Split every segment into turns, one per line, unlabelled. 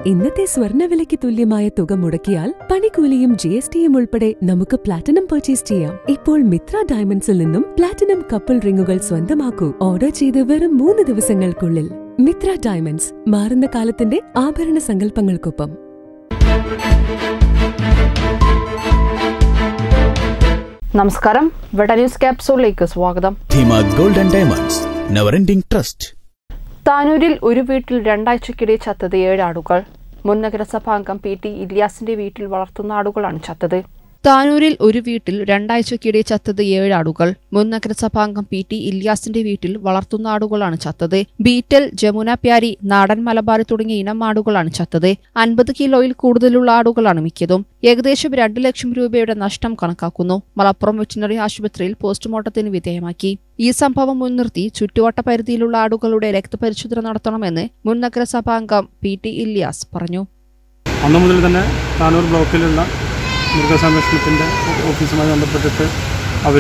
ഇന്നത്തെ സ്വർണ്ണവിലയ്ക്ക് തുല്യമായ തുക മുടക്കിയാൽ പണിക്കൂലിയും ജി എസ് ടിയും ഉൾപ്പെടെ നമുക്ക് പ്ലാറ്റിനം പർച്ചേസ് ചെയ്യാം ഇപ്പോൾ മിത്ര ഡയമണ്ട്സിൽ നിന്നും പ്ലാറ്റിനം കപ്പിൾ റിങ്ങുകൾ സ്വന്തമാക്കൂ ഓർഡർ ചെയ്ത് വെറും മൂന്ന് ദിവസങ്ങൾക്കുള്ളിൽ മിത്ര ഡയമണ്ട്സ് മാറുന്ന കാലത്തിന്റെ ആഭരണ സങ്കല്പങ്ങൾക്കൊപ്പം
നമസ്കാരം വെട്ട ന്യൂസ് ക്യാപ്സൂളിലേക്ക് സ്വാഗതം
Dheema gold and diamonds never ending trust
താനൂരിൽ ഒരു വീട്ടിൽ രണ്ടാഴ്ചക്കിടെ ചത്തത് ഏഴ് ആടുകൾ മുൻ നഗരസഭാംഗം പി ടി ഇല്യാസിന്റെ വീട്ടിൽ വളർത്തുന്ന ആടുകളാണ് ചത്തത് താനൂരിൽ ഒരു വീട്ടിൽ രണ്ടാഴ്ചക്കിടെ ചത്തത് ഏഴ് ആടുകൾ മുൻ നഗരസഭാംഗം പി ടി ഇല്യാസിന്റെ വീട്ടിൽ വളർത്തുന്ന ആടുകളാണ് ചത്തത് ബീറ്റൽ ജമുന പ്യാരി നാടൻ മലബാർ തുടങ്ങിയ ഇനം ആടുകളാണ് ചത്തത് അൻപത് കിലോയിൽ കൂടുതലുള്ള ആടുകളാണ് മിക്കതും ഏകദേശം രണ്ട് ലക്ഷം രൂപയുടെ നഷ്ടം കണക്കാക്കുന്നു മലപ്പുറം വെറ്റിനറി ആശുപത്രിയിൽ പോസ്റ്റ്മോർട്ടത്തിന് വിധേയമാക്കി ഈ സംഭവം മുൻനിർത്തി ചുറ്റുവട്ട പരിധിയിലുള്ള ആടുകളുടെ രക്തപരിശോധന നടത്തണമെന്ന് മുൻ നഗരസഭാംഗം പി ടി ഇല്യാസ് പറഞ്ഞു
അന്നു മുതൽ തന്നെ താനൂർ ബ്ലോക്കിലുള്ള മൃഗസംരക്ഷണത്തിൻ്റെ ഓഫീസുമായി ബന്ധപ്പെട്ടിട്ട് അവർ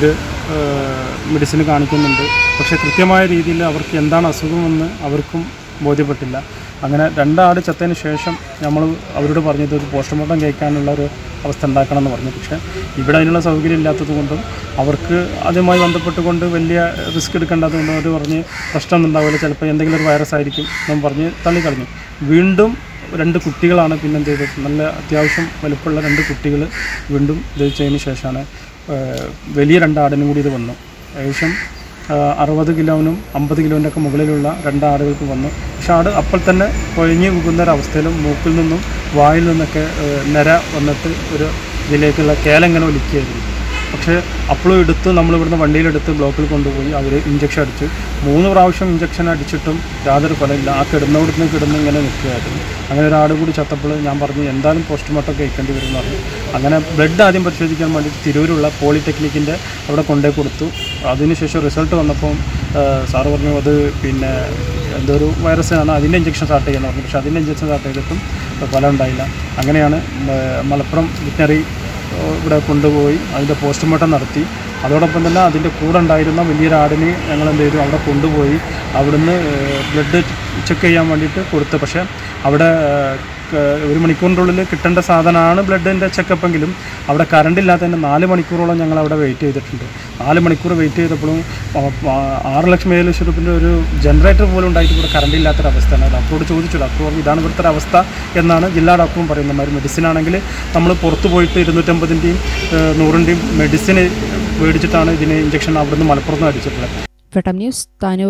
മെഡിസിൻ കാണിക്കുന്നുണ്ട് പക്ഷേ കൃത്യമായ രീതിയിൽ അവർക്ക് എന്താണ് അസുഖമെന്ന് അവർക്കും ബോധ്യപ്പെട്ടില്ല അങ്ങനെ രണ്ടാട് ചത്തതിന് ശേഷം നമ്മൾ അവരോട് പറഞ്ഞത് ഒരു പോസ്റ്റ്മോർട്ടം കഴിക്കാനുള്ള ഒരു അവസ്ഥ ഉണ്ടാക്കണം എന്ന് പറഞ്ഞു പക്ഷേ ഇവിടെ അതിനുള്ള സൗകര്യം ഇല്ലാത്തത് കൊണ്ടും അവർക്ക് അതുമായി ബന്ധപ്പെട്ടുകൊണ്ട് വലിയ റിസ്ക് എടുക്കേണ്ടത് കൊണ്ട് അവർ പറഞ്ഞ് പ്രശ്നമൊന്നും ഉണ്ടാവില്ല ചിലപ്പോൾ എന്തെങ്കിലും ഒരു വൈറസ് ആയിരിക്കും എന്നും പറഞ്ഞ് തള്ളിക്കളഞ്ഞു വീണ്ടും രണ്ട് കുട്ടികളാണ് പിന്നെ എന്ത് ചെയ്തത് നല്ല അത്യാവശ്യം വലുപ്പമുള്ള രണ്ട് കുട്ടികൾ വീണ്ടും ഇത് ചെയ്തതിന് ശേഷമാണ് ഏഹ്, വലിയ രണ്ട് ആടിനും കൂടി ഇത് വന്നു ഏകദേശം ആഹ്, അറുപത് കിലോനും അമ്പത് കിലോൻ്റെ ഒക്കെ മുകളിലുള്ള രണ്ട് ആടുകൾക്ക് വന്നു പക്ഷെ ആട് അപ്പോൾ തന്നെ കൊഴിഞ്ഞു പോകുന്ന ഒരവസ്ഥയിലും മൂക്കിൽ നിന്നും വായിൽ നിന്നൊക്കെ ഏഹ്, നിര വന്നിട്ട് ഒരു ഇതിലേക്കുള്ള കേലെങ്ങനെ ഒലിക്കുകയായിരുന്നു പക്ഷേ അപ്പോഴും എടുത്ത് നമ്മൾ ഇവിടുന്ന് വണ്ടിയിലെടുത്ത് ബ്ലോക്കിൽ കൊണ്ടുപോയി അവർ ഇഞ്ചക്ഷൻ അടിച്ചു മൂന്ന് പ്രാവശ്യം ഇഞ്ചക്ഷൻ അടിച്ചിട്ടും യാതൊരു ഫലമില്ല ആ കിടന്നവിടുന്ന് കിടന്ന് ഇങ്ങനെ നിൽക്കുകയായിരുന്നു അങ്ങനെ ഒരാട് കൂടി ചത്തപ്പോൾ ഞാൻ പറഞ്ഞു എന്തായാലും പോസ്റ്റ്മോർട്ടം കഴിക്കേണ്ടി വരും എന്ന് പറഞ്ഞു അങ്ങനെ ബ്ലഡ് ആദ്യം പരിശോധിക്കാൻ വേണ്ടി തിരൂരുള്ള പോളിടെക്നിക്കിൻ്റെ അവിടെ കൊണ്ടുപോയി കൊടുത്തു അതിനുശേഷം റിസൾട്ട് വന്നപ്പം ആ, സാറ് പറഞ്ഞു അത് പിന്നെ എന്തോ ഒരു വൈറസാണ് അതിൻ്റെ ഇഞ്ചക്ഷൻ സ്റ്റാർട്ട് ചെയ്യാന്ന് പറഞ്ഞു പക്ഷേ അതിൻ്റെ ഇഞ്ചക്ഷൻ സ്റ്റാർട്ട് ചെയ്തിട്ടും ഫലം ഉണ്ടായില്ല അങ്ങനെയാണ് മ- മലപ്പുറം വെറ്റിനറി ഇവിടെ കൊണ്ടുപോയി അതിൻ്റെ പോസ്റ്റ്മോർട്ടം നടത്തി അതോടൊപ്പം തന്നെ അതിൻ്റെ കൂടെ ഉണ്ടായിരുന്ന വലിയൊരു ആടിനെ ഞങ്ങൾ എന്ത് ചെയ്തു അവിടെ കൊണ്ടുപോയി അവിടുന്ന് ബ്ലഡ് ചെക്ക് ചെയ്യാൻ വേണ്ടിയിട്ട് കൊടുത്തു പക്ഷേ അവിടെ ഏഹ്, ക- ഒരു മണിക്കൂറിൻ്റെ ഉള്ളിൽ കിട്ടേണ്ട സാധനമാണ് ബ്ലഡിൻ്റെ ചെക്കപ്പെങ്കിലും അവിടെ കറണ്ട് ഇല്ലാത്തതിൻ്റെ നാല് മണിക്കൂറോളം ഞങ്ങൾ അവിടെ വെയിറ്റ് ചെയ്തിട്ടുണ്ട് നാല് മണിക്കൂർ വെയിറ്റ് ചെയ്തപ്പോഴും ആ, ആ, ആറ് ലക്ഷം ഏഴ് ലക്ഷം രൂപൻ്റെ ഒരു ജനറേറ്റർ പോലും ഉണ്ടായിട്ട് ഇവിടെ കറണ്ട് ഇല്ലാത്തൊരവസ്ഥയാണ് ഡോക്ടറോട് ചോദിച്ചു ഡോക്ടർ പറഞ്ഞു ഇതാണ് ഇവിടുത്തെ ഒരു അവസ്ഥ എന്നാണ് ജില്ലാ ഡോക്ടറും പറയുന്നത് മാതിരി മെഡിസിൻ ആണെങ്കിൽ നമ്മൾ പുറത്ത് പോയിട്ട് ഇരുന്നൂറ്റമ്പതിൻ്റെയും നൂറിൻ്റെയും മെഡിസിൻ മേടിച്ചിട്ടാണ് ഇതിന് ഇഞ്ചക്ഷൻ അവിടുന്ന് മലപ്പുറത്ത് നിന്ന് അടിച്ചിട്ടുള്ളത്
വെട്ടം ന്യൂസ് താനൂർ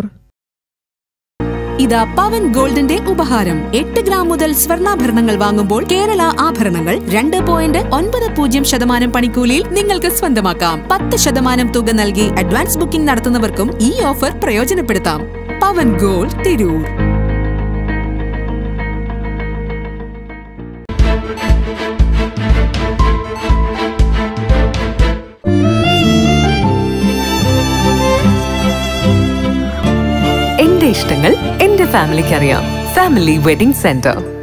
ഇതാ പവൻ ഗോൾഡിന്റെ ഉപഹാരം എട്ട് ഗ്രാം മുതൽ സ്വർണ്ണാഭരണങ്ങൾ വാങ്ങുമ്പോൾ കേരള ആഭരണങ്ങൾ രണ്ട് പോയിന്റ് ഒൻപത് പൂജ്യം ശതമാനം പണിക്കൂലിയിൽ നിങ്ങൾക്ക് സ്വന്തമാക്കാം പത്ത് ശതമാനം തുക നൽകി അഡ്വാൻസ് ബുക്കിംഗ് നടത്തുന്നവർക്കും ഈ ഓഫർ പ്രയോജനപ്പെടുത്താം പവൻ ഗോൾഡ് തിരൂർ
എന്റെ ഇഷ്ടങ്ങൾ എന്റെ ഫാമിലിക്ക് അറിയാം ഫാമിലി വെഡിംഗ് സെന്റർ